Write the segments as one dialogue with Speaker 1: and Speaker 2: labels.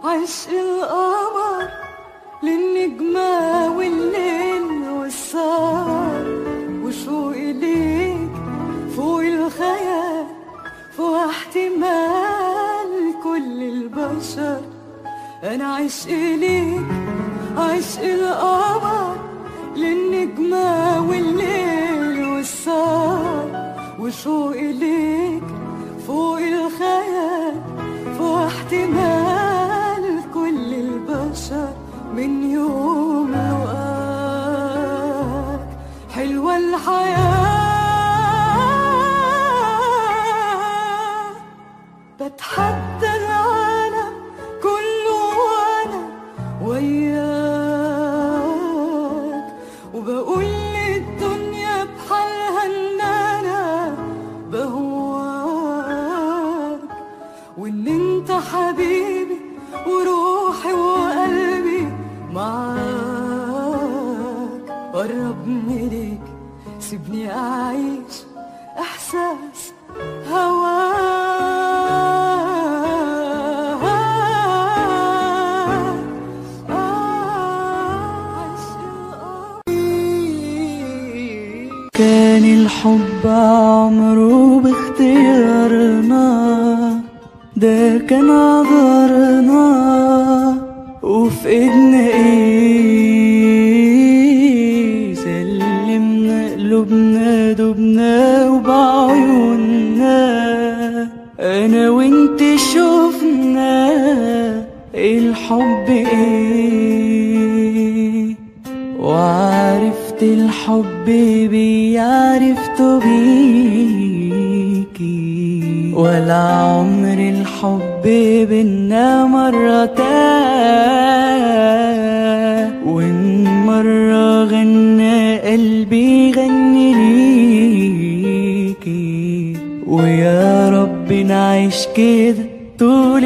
Speaker 1: عشق القمر للنجمة والليل والسهر وشوقي ليك فوق الخيال فوق احتمال كل البشر انا عشق ليك عشق القمر للنجمة والليل والسهر وشوقي ليك فوق الخيال فوق احتمال كل البشر من يوم لقاك حلوة الحياة بتحدى العالم كله وانا وياك وبقول للدنيا بحالها ان انا بهواك وان انت حبيبي وروحي وقلبي معاك قربني ليك سيبني اعيش احساس هواك
Speaker 2: كان الحب عمره باختيارنا ده كان عذرنا وفي ايدنا ايه سلمنا قلوبنا دبنا وبعيوننا انا وانت شفنا الحب ايه وعرفت الحب بيعرفته بيكي ولا عمر الحب بينا مرة تاه وإن مرة غنى قلبي غني ليكي ويا رب نعيش كده طول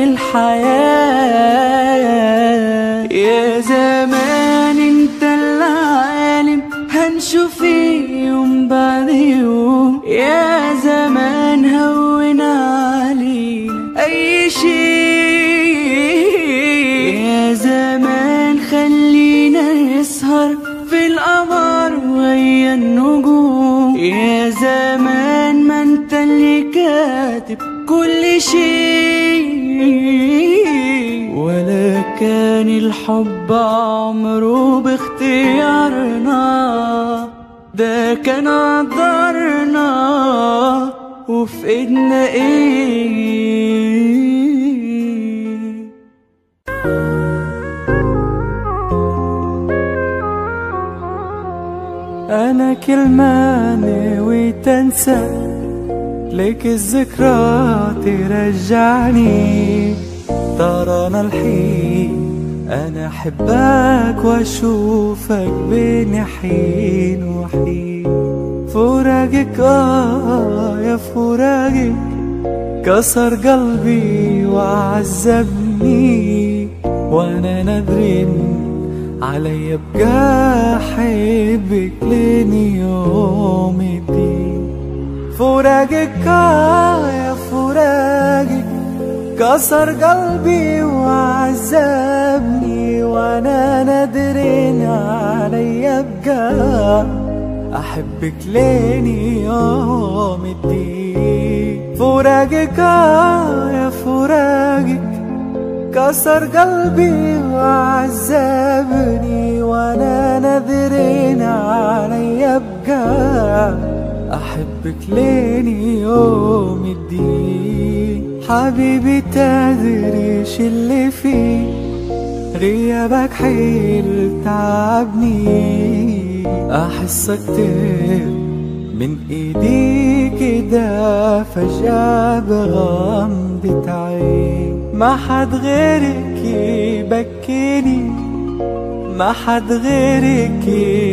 Speaker 2: الحياة يا زمان انت العالم هنشوف يوم بعد يوم يا زمان هون علينا اي شيء يا زمان خلينا نسهر في القمر ويا النجوم يا زمان ما انت اللي كاتب كل شيء ولا كان الحب عمره باختيارنا ده كان قدرنا وفي ايدنا ايه انا كلمة ناوي تنسى لك الذكرى ترجعني ترانا الحين انا احبك واشوفك بين حين وحين فراقك اه يا فراقك كسر قلبي وعذبني وانا ندري علي ابقى احبك لين يوم الدين فراقك آه يا فراقك كسر قلبي وعذبني وانا ندرين علي ابقى احبك لين يوم الدين فراقك آه يا فراقك كسر قلبي وعذبني وانا نذرين علي ابقى احبك لين يوم الدين حبيبي تدريش اللي فيه غيابك حيل تعبني احسك تهب من ايدي كده فجأة بغمضة عين ما حد غيرك يبكيني ما حد غيرك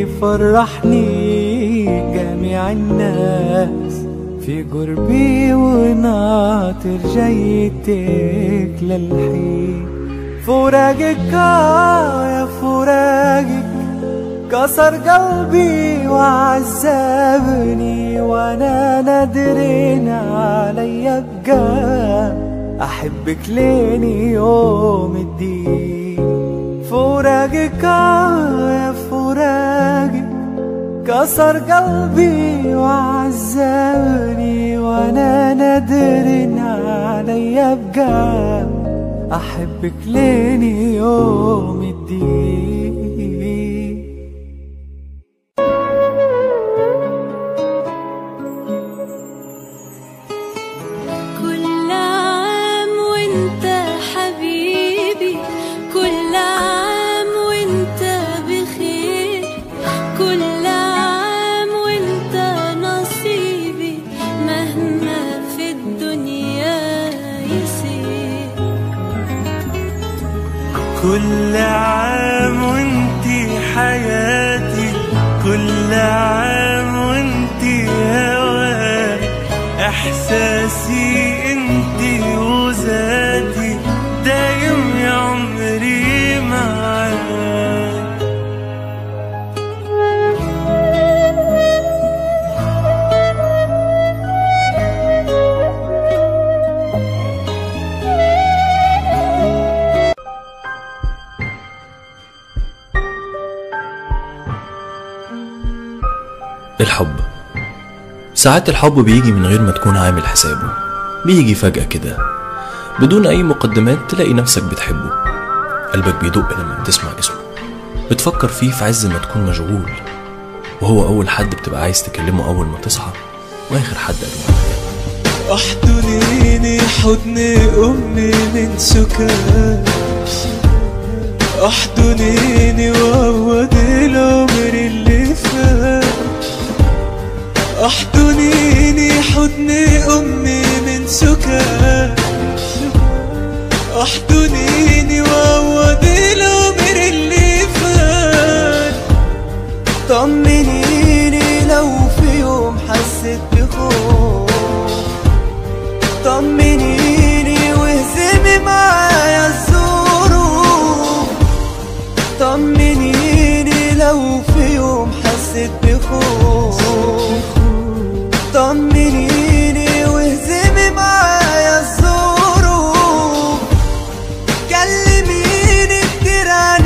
Speaker 2: يفرحني جميع الناس في قربي وناطر جيتك للحين فراقك آه يا فراقك كسر قلبي وعذبني وانا نادرين علي ابقى أحبك لين يوم الدين فراقك آه يا فراقك كسر قلبي وعذبني وانا نادر علي ابقى احبك لين يوم الدين
Speaker 3: كل عام وانت حبيبي كل عام وانت بخير كل عام وانت نصيبي مهما في الدنيا يصير
Speaker 4: كل عام وانتي حياتي كل عام وانتي هواي احساسي انتي وذاتي دايم يا عمري معاك
Speaker 5: الحب ساعات الحب بيجي من غير ما تكون عامل حسابه بيجي فجأة كده بدون أي مقدمات تلاقي نفسك بتحبه قلبك بيدق لما بتسمع اسمه بتفكر فيه في عز ما تكون مشغول وهو أول حد بتبقى عايز تكلمه أول ما تصحى وآخر حد قبل ما
Speaker 4: احضنيني حضن امي من سكات احضنيني وعوض العمر اللي فات احضنيني حضن امي من سكات احضنيني وعوض العمر اللي فات
Speaker 2: طمنيني لو في يوم حسيت بخوف طمنيني واهزمي معايا الظروف طمنيني لو في يوم حسيت بخوف طمنيني واهزمي معايا الظروف كلميني كتير عن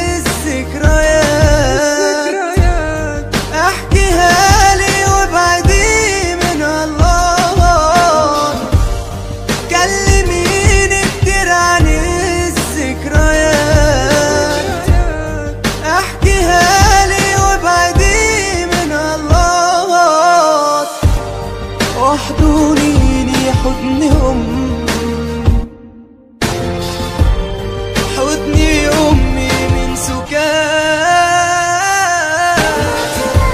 Speaker 2: الذكريات احكيها لي وابعدي من الله كلميني كتير عن الذكريات احكيها لي وابعدي من الله واحضنيني حضن أمي حضني أمي من سكات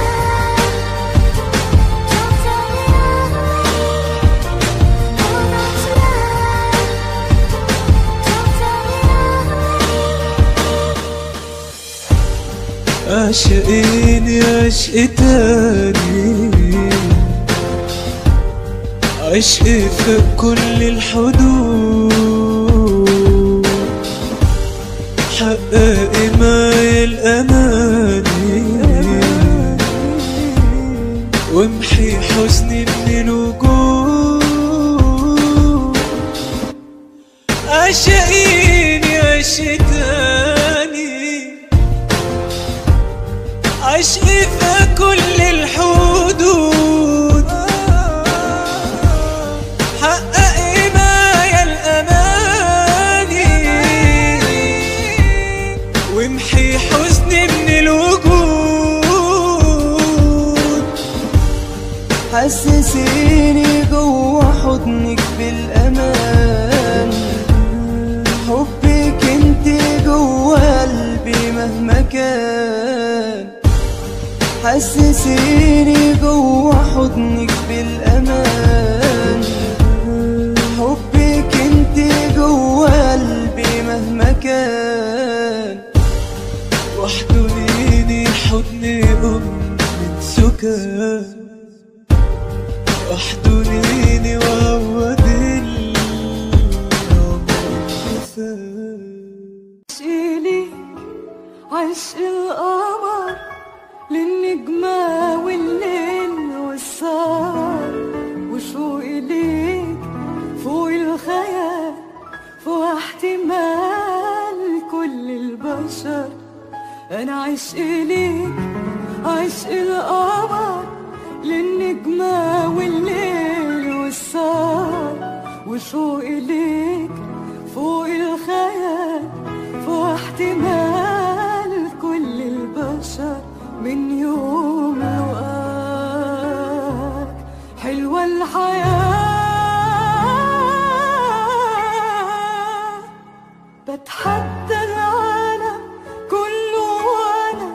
Speaker 4: عشقيني عشق تاني عشق في كل الحدود حققي معي الأماني وامحي حزني من الوجود عشقيني عشق تاني عشقي في كل الحدود حققي معايا الأماني وامحي حزني من الوجود
Speaker 2: حسسيني جوا حضنك بالأمان حبك انت جوا قلبي مهما كان حسسيني جوا حضنك بالأمان حبك انت جوا قلبي مهما كان
Speaker 4: واحضنيني حضن أم من سكان واحضنيني وعوض العمر فات
Speaker 1: شيلي عشق القمر للنجمة والليل والسهر وشوقي ليك فوق الخيال البشر انا عشق ليك عشق القمر للنجمة والليل والسهر وشوقي ليك فوق الخيال فوق احتمال كل البشر من يوم لقاك حلوة الحياة بتحدى العالم كله وانا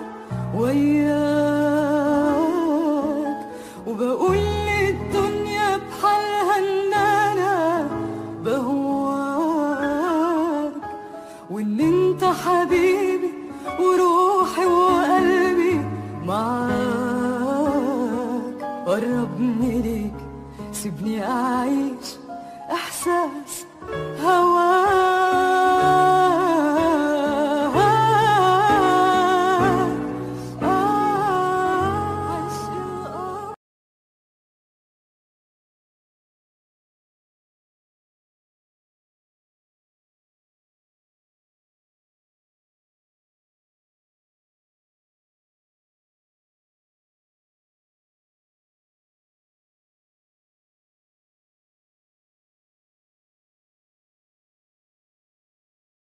Speaker 1: وياك وبقول للدنيا بحالها ان انا بهواك وان انت حبيبي وروحي وقلبي معاك قربني ليك سيبني اعيش